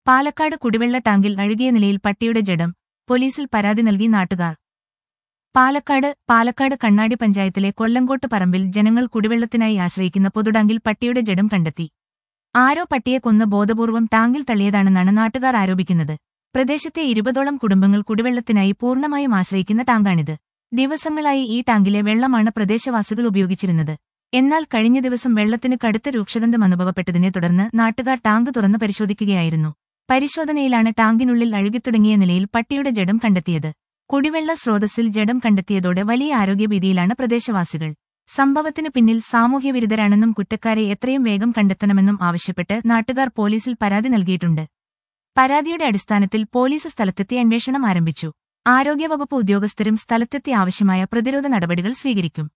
പാലക്കാട് കുടിവെള്ള ടാങ്കിൽ അഴുകിയ നിലയിൽ പട്ടിയുടെ ജഡം പോലീസിൽ പരാതി നൽകി നാട്ടുകാർ പാലക്കാട് പാലക്കാട് കണ്ണാടി പഞ്ചായത്തിലെ കൊല്ലങ്കോട്ട് പറമ്പിൽ ജനങ്ങൾ കുടിവെള്ളത്തിനായി ആശ്രയിക്കുന്ന പൊതുടാങ്കിൽ പട്ടിയുടെ ജഡം കണ്ടെത്തി ആരോ പട്ടിയെ കൊന്ന് ബോധപൂർവം ടാങ്കിൽ തള്ളിയതാണെന്നാണ് നാട്ടുകാർ ആരോപിക്കുന്നത് പ്രദേശത്തെ ഇരുപതോളം കുടുംബങ്ങൾ കുടിവെള്ളത്തിനായി പൂർണ്ണമായും ആശ്രയിക്കുന്ന ടാങ്കാണിത് ദിവസങ്ങളായി ഈ ടാങ്കിലെ വെള്ളമാണ് പ്രദേശവാസികൾ ഉപയോഗിച്ചിരുന്നത് എന്നാൽ കഴിഞ്ഞ ദിവസം വെള്ളത്തിന് കടുത്ത രൂക്ഷഗന്ധം അനുഭവപ്പെട്ടതിനെ തുടർന്ന് നാട്ടുകാർ ടാങ്ക് തുറന്ന് പരിശോധിക്കുകയായിരുന്നു പരിശോധനയിലാണ് ടാങ്കിനുള്ളിൽ അഴുകിത്തുടങ്ങിയ നിലയിൽ പട്ടിയുടെ ജഡം കണ്ടെത്തിയത് കുടിവെള്ള സ്രോതസ്സിൽ ജഡം കണ്ടെത്തിയതോടെ വലിയ ആരോഗ്യഭീതിയിലാണ് പ്രദേശവാസികൾ സംഭവത്തിന് പിന്നിൽ സാമൂഹ്യവിരുദ്ധരാണെന്നും കുറ്റക്കാരെ എത്രയും വേഗം കണ്ടെത്തണമെന്നും ആവശ്യപ്പെട്ട് നാട്ടുകാർ പോലീസിൽ പരാതി നൽകിയിട്ടുണ്ട് പരാതിയുടെ അടിസ്ഥാനത്തിൽ പോലീസ് സ്ഥലത്തെത്തി അന്വേഷണം ആരംഭിച്ചു ആരോഗ്യവകുപ്പ് ഉദ്യോഗസ്ഥരും സ്ഥലത്തെത്തി ആവശ്യമായ പ്രതിരോധ നടപടികൾ സ്വീകരിക്കും